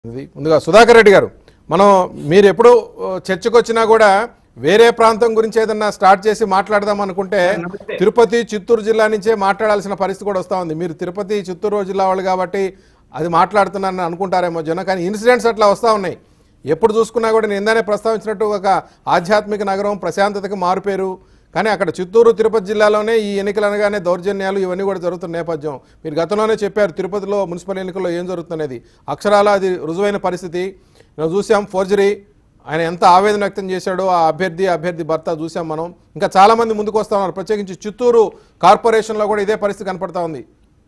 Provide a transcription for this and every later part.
ఇది ముందుగా సుధాకర్ రెడ్డి గారు మనం మీరు ఎప్పుడు ఆ, చర్చకు వచ్చినా కూడా వేరే ప్రాంతం గురించి ఏదన్నా స్టార్ట్ చేసి మాట్లాడదాం అనుకుంటే నమస్తే. తిరుపతి చిత్తూరు జిల్లా నుంచే మాట్లాడాల్సిన పరిస్థితి కూడా వస్తూ ఉంది మీరు తిరుపతి చిత్తూరు జిల్లా వాళ్ళు కాబట్టి అది మాట్లాడుతున్నారని అనుకుంటారేమో జనం కానీ ఇన్సిడెంట్స్ అట్లా వస్తూ ఉన్నాయి ఎప్పుడు చూసుకున్నా కూడా నేను ఇందానే ప్రస్తావించినట్టు ఒక ఆధ్యాత్మిక నగరం ప్రశాంతతకి మారుపేరు కానీ అక్కడ చిత్తూరు తిరుపతి జిల్లాలోనే ఈ ఎన్నికలు అనగానే దౌర్జన్యాలు ఇవన్నీ కూడా జరుగుతున్న నేపథ్యం మీరు గతంలోనే చెప్పారు తిరుపతిలో మున్సిపల్ ఎన్నికల్లో ఏం జరుగుతున్నది అక్షరాల అది రుజువైన పరిస్థితి మనం చూసాం ఫోర్జరీ ఆయన ఎంత ఆవేదన వ్యక్తం చేశాడో ఆ అభ్యర్థి అభ్యర్థి భర్త చూసాం మనం ఇంకా చాలా మంది ముందుకు వస్తా ఉన్నారు ప్రత్యేకించి చిత్తూరు కార్పొరేషన్లో కూడా ఇదే పరిస్థితి కనపడతా ఉంది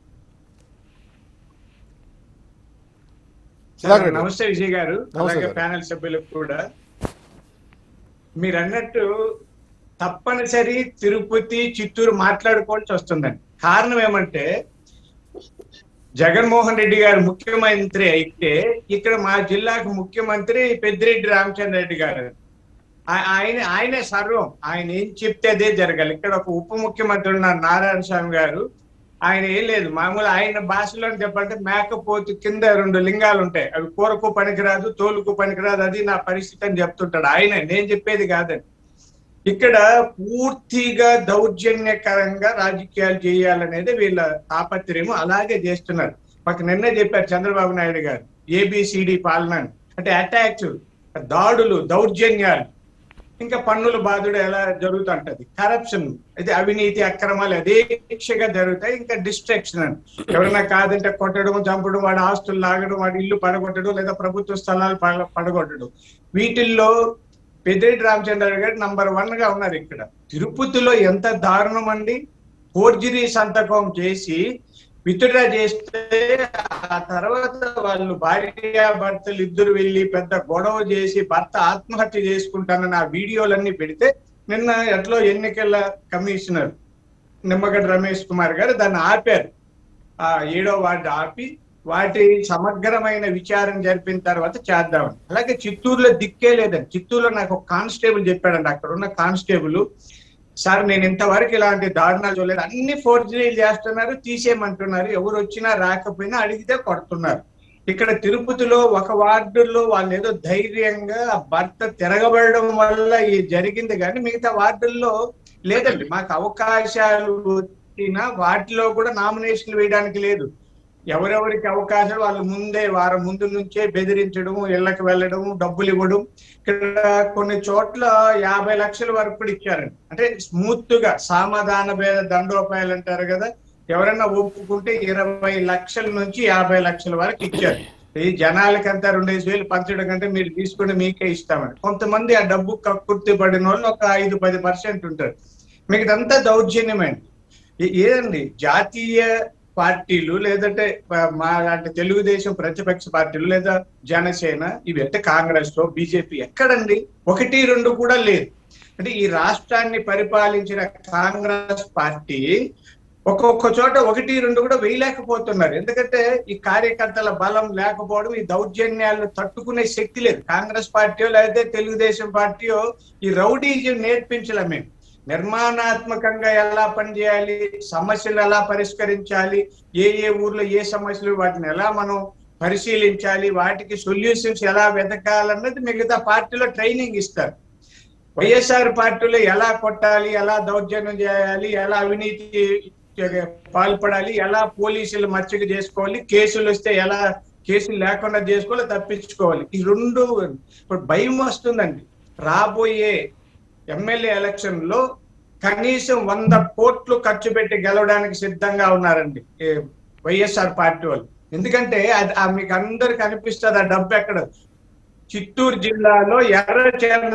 సుధాకర్ రెడ్డి. నమస్తే విజయ్ గారు నమస్తే అలాగే సార్. ప్యానెల్ సభ్యులకు కూడా మీరు అన్నట్టు తప్పనిసరి తిరుపతి చిత్తూరు మాట్లాడుకోవాల్సి వస్తుందండి కారణం ఏమంటే జగన్మోహన్ రెడ్డి గారు ముఖ్యమంత్రి అయితే ఇక్కడ మా జిల్లాకు ముఖ్యమంత్రి పెద్దిరెడ్డి రామచంద్ర రెడ్డి గారు ఆ- ఆయన ఆయనే సర్వం ఆయన ఏం చెప్తే అదే జరగాలి ఇక్కడ ఒక ఉప ముఖ్యమంత్రి ఉన్నారు నారాయణ స్వామి గారు ఆయన ఏం లేదు మామూలు ఆయన భాషలో చెప్పాలంటే మేకపోతు కింద రెండు లింగాలు ఉంటాయి అవి కూరకు పనికిరాదు తోలుకు పనికిరాదు అది నా పరిస్థితి అని చెప్తుంటాడు ఆయన నేను చెప్పేది కాదండి ఇక్కడ పూర్తిగా దౌర్జన్యకరంగా రాజకీయాలు చేయాలనేది వీళ్ళ తాపత్రయం అలాగే చేస్తున్నారు మాకు నిన్నే చెప్పారు చంద్రబాబు నాయుడు గారు ఏబిసిడి పాలన అని. అంటే అటాక్స్ దాడులు దౌర్జన్యాలు ఇంకా పన్నుల బాధుడు ఎలా జరుగుతుంటది కరప్షన్ ఇది అవినీతి అక్రమాలు అదేక్షగా జరుగుతాయి ఇంకా డిస్ట్రాక్షన్ అని ఎవరైనా కాదంటే కొట్టడం చంపడం వాడి ఆస్తులు లాగడం వాడి ఇల్లు పడగొట్టడం లేదా ప్రభుత్వ స్థలాలు పడ- పడగొట్టడం వీటిల్లో పెద్దిరెడ్డి రామచంద్ర గారు నంబర్ వన్ గా ఉన్నారు ఇక్కడ తిరుపతిలో ఎంత దారుణం అండి ఫోర్జరీ సంతకం చేసి విత్డ్రా చేస్తే ఆ తర్వాత వాళ్ళు భార్య భర్తలు ఇద్దరు వెళ్ళి పెద్ద గొడవ చేసి భర్త ఆత్మహత్య చేసుకుంటానని ఆ వీడియోలన్నీ పెడితే నిన్న ఎట్లో ఎన్నికల కమిషనర్ నిమ్మగడ్డ రమేష్ కుమార్ గారు దాన్ని ఆపారు ఆ ఏడో వార్డు ఆపి వాటి సమగ్రమైన విచారణ జరిపిన తర్వాత చేద్దామని అలాగే చిత్తూరులో దిక్కే లేదండి చిత్తూరులో నాకు ఒక కానిస్టేబుల్ చెప్పాడండి అక్కడ ఉన్న కానిస్టేబుల్ సార్ నేను ఇంతవరకు ఇలాంటి దారుణాలు చూడలేదు అన్ని ఫోర్జరీలు చేస్తున్నారు తీసేయమంటున్నారు ఎవరు వచ్చినా రాకపోయినా అడిగితే కొడుతున్నారు ఇక్కడ తిరుపతిలో ఒక వార్డుల్లో వాళ్ళు ఏదో ధైర్యంగా ఆ భర్త తిరగబడడం వల్ల ఇది జరిగింది కానీ మిగతా వార్డుల్లో లేదండి మాకు అవకాశాలు వచ్చినా వాటిలో కూడా నామినేషన్లు వేయడానికి లేదు ఎవరెవరికి అవకాశాలు వాళ్ళు ముందే వారం ముందు నుంచే బెదిరించడం ఇళ్ళకి వెళ్ళడం డబ్బులు ఇవ్వడం ఇక్కడ కొన్ని చోట్ల యాభై లక్షల వరకు కూడా ఇచ్చారండి అంటే స్మూత్ గా సామాధాన భేద దండోపాయాలు అంటారు కదా ఎవరైనా ఒప్పుకుంటే ఇరవై లక్షల నుంచి యాభై లక్షల వరకు ఇచ్చారు ఈ జనాలకంతా రెండేసి వేలు పంచడం కంటే మీరు తీసుకుంటే మీకే ఇస్తామని కొంతమంది ఆ డబ్బు కక్కుర్తి పడిన వాళ్ళు ఒక ఐదు పది పర్సెంట్ ఉంటారు మిగతంతా దౌర్జన్యమండి ఏ- ఏదండి జాతీయ పార్టీలు లేదంటే ప- మా లాంటి తెలుగుదేశం ప్రతిపక్ష పార్టీలు లేదా జనసేన ఇవి అంటే కాంగ్రెస్ లో బీజేపీ ఎక్కడండి ఒకటి రెండు కూడా లేదు అంటే ఈ రాష్ట్రాన్ని పరిపాలించిన కాంగ్రెస్ పార్టీ ఒక్కొక్క చోట ఒకటి రెండు కూడా వేయలేకపోతున్నారు ఎందుకంటే ఈ కార్యకర్తల బలం లేకపోవడం ఈ దౌర్జన్యాలను తట్టుకునే శక్తి లేదు కాంగ్రెస్ పార్టీయో లేకపోతే తెలుగుదేశం పార్టీయో ఈ రౌడీజం నేర్పించలే మేము నిర్మాణాత్మకంగా ఎలా పనిచేయాలి సమస్యలు ఎలా పరిష్కరించాలి ఏ ఏ ఊర్లో ఏ సమస్యలు వాటిని ఎలా మనం పరిశీలించాలి వాటికి సొల్యూషన్స్ ఎలా వెతకాలన్నది మిగతా పార్టీలో ట్రైనింగ్ ఇస్తారు వైఎస్ఆర్ పార్టీలో ఎలా కొట్టాలి ఎలా దౌర్జన్యం చేయాలి ఎలా అవినీతి పాల్పడాలి ఎలా పోలీసులు మచ్చక చేసుకోవాలి కేసులు వస్తే ఎలా కేసులు లేకుండా చేసుకోవాలి తప్పించుకోవాలి ఈ రెండు ఇప్పుడు భయం వస్తుందండి రాబోయే ఎమ్మెల్యే ఎలక్షన్ లో కనీసం వంద కోట్లు ఖర్చు పెట్టి గెలవడానికి సిద్ధంగా ఉన్నారండి ఈ వైఎస్ఆర్ పార్టీ వాళ్ళు ఎందుకంటే అది ఆ మీకు అందరికి అనిపిస్తుంది ఆ డబ్బు ఎక్కడ చిత్తూరు జిల్లాలో ఎర్ర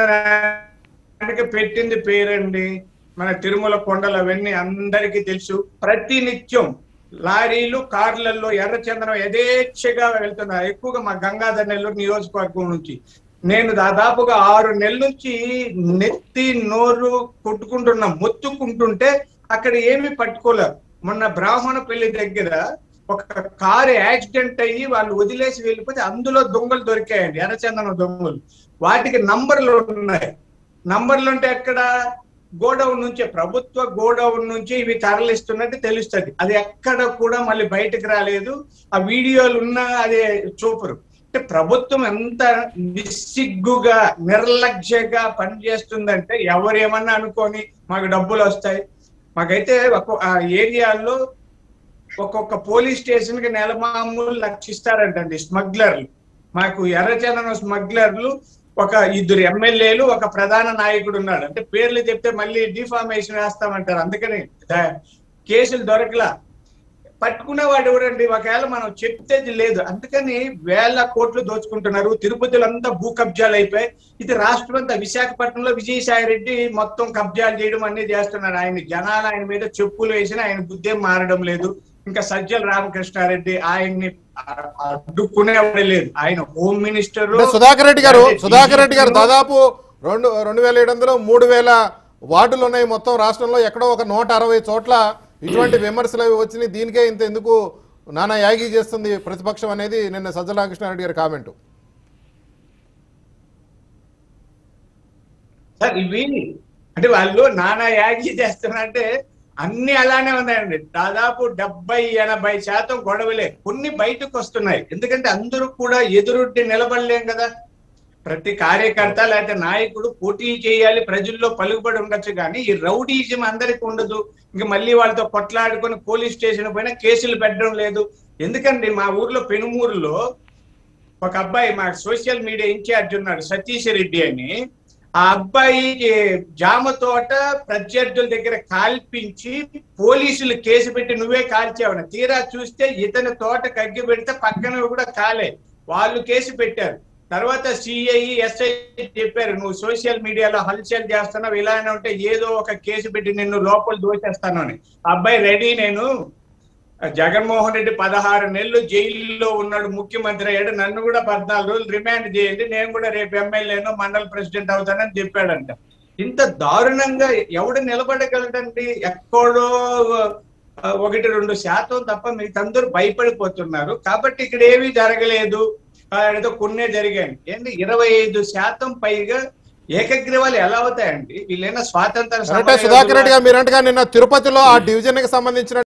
చందనానికి పెట్టింది పేరండి మన తిరుమల కొండలు అవన్నీ అందరికీ తెలుసు ప్రతి నిత్యం లారీలు కార్లలో ఎర్రచందనం యథేచ్ఛగా వెళ్తున్నారు ఎక్కువగా మా గంగాధర్ నెల్లూరు నియోజకవర్గం నుంచి నేను దాదాపుగా ఆరు నెలల నుంచి నెత్తి నోరు కొట్టుకుంటున్నా మొత్తుకుంటుంటే అక్కడ ఏమీ పట్టుకోలేరు మొన్న బ్రాహ్మణ పెళ్లి దగ్గర ఒక కారు యాక్సిడెంట్ అయ్యి వాళ్ళు వదిలేసి వెళ్ళిపోతే అందులో దొంగలు దొరికాయండి ఎర్రచందనం దొంగలు వాటికి నంబర్లు ఉన్నాయి నంబర్లు అంటే ఎక్కడ గోడౌన్ నుంచే ప్రభుత్వ గోడౌన్ నుంచి ఇవి తరలిస్తున్నట్టు తెలుస్తుంది అది ఎక్కడ కూడా మళ్ళీ బయటకు రాలేదు ఆ వీడియోలు ఉన్నా అదే చూపరు అంటే అంటే ప్రభుత్వం ఎంత నిస్సిగ్గుగా నిర్లక్ష్యంగా పనిచేస్తుందంటే ఎవరేమన్నా అనుకొని మాకు డబ్బులు వస్తాయి మాకైతే ఒక ఆ ఏరియాల్లో ఒక్కొక్క పోలీస్ స్టేషన్ కి నెల మామూలు లక్షిస్తారంటండి స్మగ్లర్లు మాకు ఎర్రచందనం స్మగ్లర్లు ఒక ఇద్దరు ఎమ్మెల్యేలు ఒక ప్రధాన నాయకుడు ఉన్నాడు అంటే పేర్లు చెప్తే మళ్ళీ డిఫార్మేషన్ వేస్తామంటారు అందుకని ద- కేసులు దొరకలా పట్టుకునేవాడు ఎవరండి ఒకవేళ మనం చెప్తేది లేదు అందుకని వేల కోట్లు దోచుకుంటున్నారు తిరుపతిలో అంతా భూ కబ్జాలు అయిపోయి ఇది రాష్ట్రం అంతా విశాఖపట్నంలో విజయసాయి రెడ్డి మొత్తం కబ్జాలు చేయడం అన్ని చేస్తున్నారు ఆయన జనాలు ఆయన మీద చెప్పులు వేసిన ఆయన బుద్ధి ఏం మారడం లేదు ఇంకా సజ్జల రామకృష్ణారెడ్డి ఆయన్ని అడ్డుకునేవాడే లేదు ఆయన హోమ్ మినిస్టర్ అంటే సుధాకర్ రెడ్డి గారు సుధాకర్ రెడ్డి గారు దాదాపు రెండు రెండు వేల ఏడు వందలు మూడు వేల వార్డులు ఉన్నాయి మొత్తం రాష్ట్రంలో ఎక్కడో ఒక నూట అరవై చోట్ల ఇటువంటి విమర్శలు అవి వచ్చినాయి దీనికే ఇంత ఎందుకు నానా యాగి చేస్తుంది ప్రతిపక్షం అనేది నిన్న సజ్జల రామకృష్ణారెడ్డి గారి కామెంటు సార్ ఇవి అంటే వాళ్ళు నానా యాగి చేస్తున్నారంటే అన్ని అలానే ఉన్నాయండి దాదాపు డెబ్బై ఎనభై శాతం గొడవలే కొన్ని బయటకు వస్తున్నాయి ఎందుకంటే అందరూ కూడా ఎదురుడ్డి నిలబడలేం కదా ప్రతి కార్యకర్త లేకపోతే నాయకుడు పోటీ చేయాలి ప్రజల్లో పలుకుబడి ఉండొచ్చు కానీ ఈ రౌడీజం అందరికి ఉండదు ఇంకా మళ్ళీ వాళ్ళతో కొట్లాడుకొని పోలీస్ స్టేషన్ పైన కేసులు పెట్టడం లేదు ఎందుకండి మా ఊర్లో పెనుమూరులో ఒక అబ్బాయి మా సోషల్ మీడియా ఇన్ఛార్జ్ ఉన్నాడు సతీష్ రెడ్డి అని ఆ అబ్బాయి ఏ, జామ తోట ప్రత్యర్థుల దగ్గర కాల్పించి పోలీసులు కేసు పెట్టి నువ్వే కాల్చావని తీరా చూస్తే ఇతని తోట కగ్గి పెడితే పక్కన కూడా కాలే వాళ్ళు కేసు పెట్టారు తర్వాత సిఐ ఎస్ఐ చెప్పారు నువ్వు సోషల్ మీడియాలో హల్చల్ చేస్తున్నావు ఇలానే ఉంటే ఏదో ఒక కేసు పెట్టి నిన్ను లోపల దోచేస్తాను అని ఆ అబ్బాయి రెడీ నేను జగన్మోహన్ రెడ్డి పదహారు నెలలు జైల్లో ఉన్నాడు ముఖ్యమంత్రి అయ్యాడు నన్ను కూడా పద్నాలుగు రోజులు రిమాండ్ చేయండి నేను కూడా రేపు ఎమ్మెల్యేను మండల ప్రెసిడెంట్ అవుతానని చెప్పాడంట ఇంత దారుణంగా ఎవడు నిలబడగలడండి ఎక్కడో ఆ, ఒకటి రెండు శాతం తప్ప మీకు అందరూ భయపడిపోతున్నారు కాబట్టి ఇక్కడ ఏమీ జరగలేదు ఆ, ఏదో కొన్నే జరిగాయి ఏంటి ఇరవై ఐదు శాతం పైగా ఏకగ్రీవాలు ఎలా అవుతాయండి వీళ్ళైనా స్వాతంత్ర కరెక్టే సుధాకర్ రెడ్డి గారు మీరంటగా నిన్న తిరుపతిలో ఆ డివిజన్ కి సంబంధించిన